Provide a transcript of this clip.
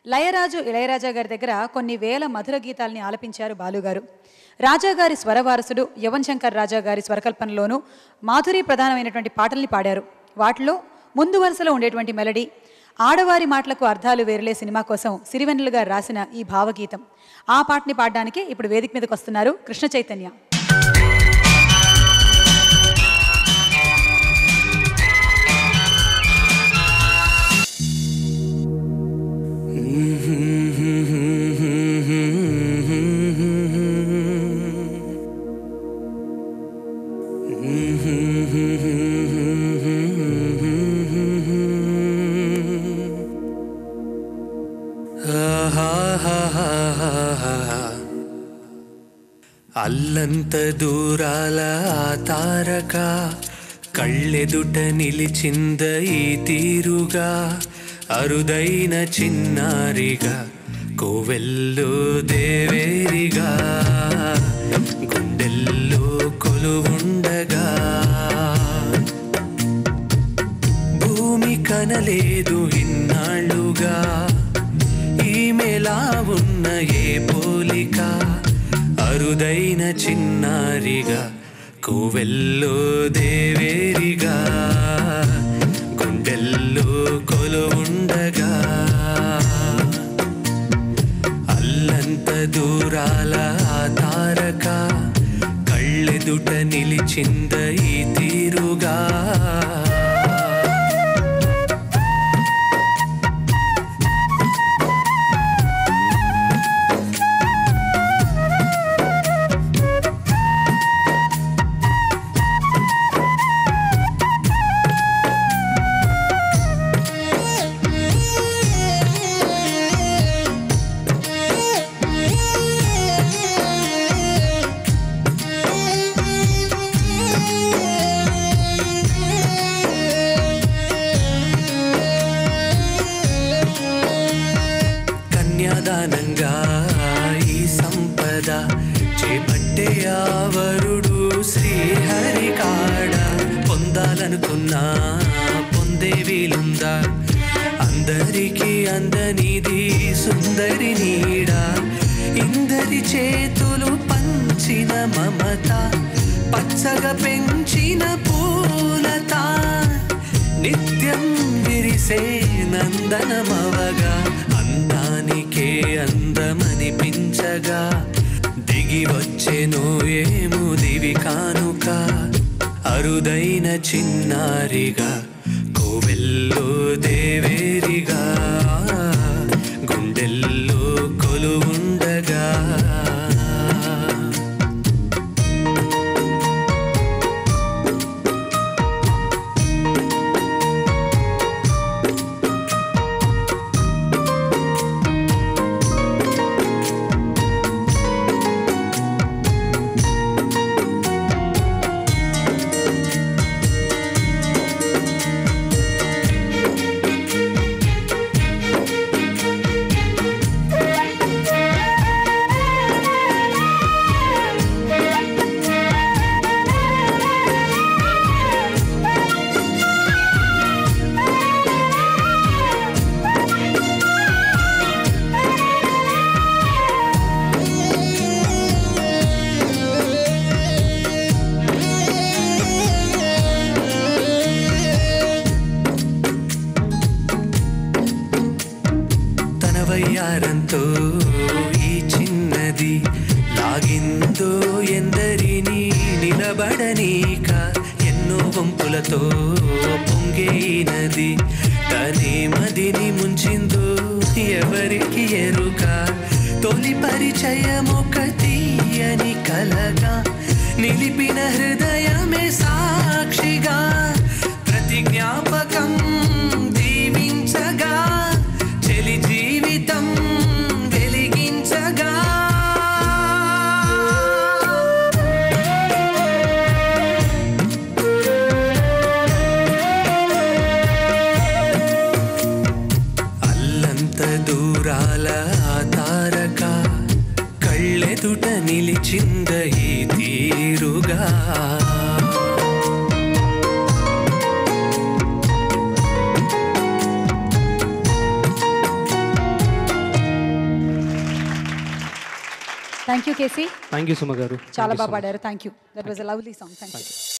లయరాజు ఇళయరాజా గారి దగ్గర కొన్ని వేల మధుర గీతాల్ని ఆలపించారు బాలుగారు రాజాగారి స్వరవారసుడు యువన్ శంకర్ రాజా గారి స్వరకల్పనలోనూ మాధురి ప్రధానమైనటువంటి పాటల్ని పాడారు వాటిలో ముందు వరుసలో ఉండేటువంటి మెలడీ ఆడవారి మాటలకు అర్థాలు వేరులే సినిమా కోసం సిరివెన్నెల గారు రాసిన ఈ భావగీతం ఆ పాటని పాడడానికి ఇప్పుడు వేదిక మీదకి వస్తున్నారు కృష్ణ చైతన్య అల్లంత దూరాల ఆ తారక కళ్ళెదుట నిలిచింద ఈ తీరుగా అరుదైన చిన్నారిగా కోవెల్లో దేవేరిగా గుండెల్లో కొలువుండగా భూమి కనలేదు ఇన్నాళ్ళుగా ఈమెలా ఉన్న ఏ పోలిక అరుదైన చిన్నారిగా కోవెల్లో దేవేరిగా గుండెల్లో కొలువుండగా అల్లంత దూరాల ఆ తారక కళ్ళెదుట నిలిచింద ఈ తీరుగా కన్యాదానంగా ఈ సంపద చేపట్టే ఆవరుడు శ్రీహరి కాడ పొందాలనుకున్నా పొందే వీలుందా అందరికీ అందనిది సుందరి నీడ ఇందరి చేతులు పంచిన మమత పచ్చగా పెంచిన పూలత నిత్యం విరిసే నందనమవగా అందానికే అందమనిపించగా దిగి వచ్చెను ఏము దివి కానుక అరుదైన చిన్నారిగా కోవెల్లో దేవేరిగా గుండెల్లో కొలువుండగా తన వయ్యారంతో ఈ చిన్నది లాగిందో ఎందరిని నిలబడనీక ఎన్నో వంపులతో పొంగే ఈ నది తనే మదిని ముంచిందో ఎవరికి ఎరుక తొలి పరిచయమొక తీయని కలగా నిలిపిన హృదయమే సాక్షిగా ప్రతి జ్ఞాపకం దీవించగా చెలి జీవితం వెలిగించగా అల్లంత దూరాల ఆ తారక కళ్ళెదుట నిలిచింద ఈ తీరుగా thank you KC thank you Suma గారు చాలా బాగా పాడారు thank you that was a lovely song thank you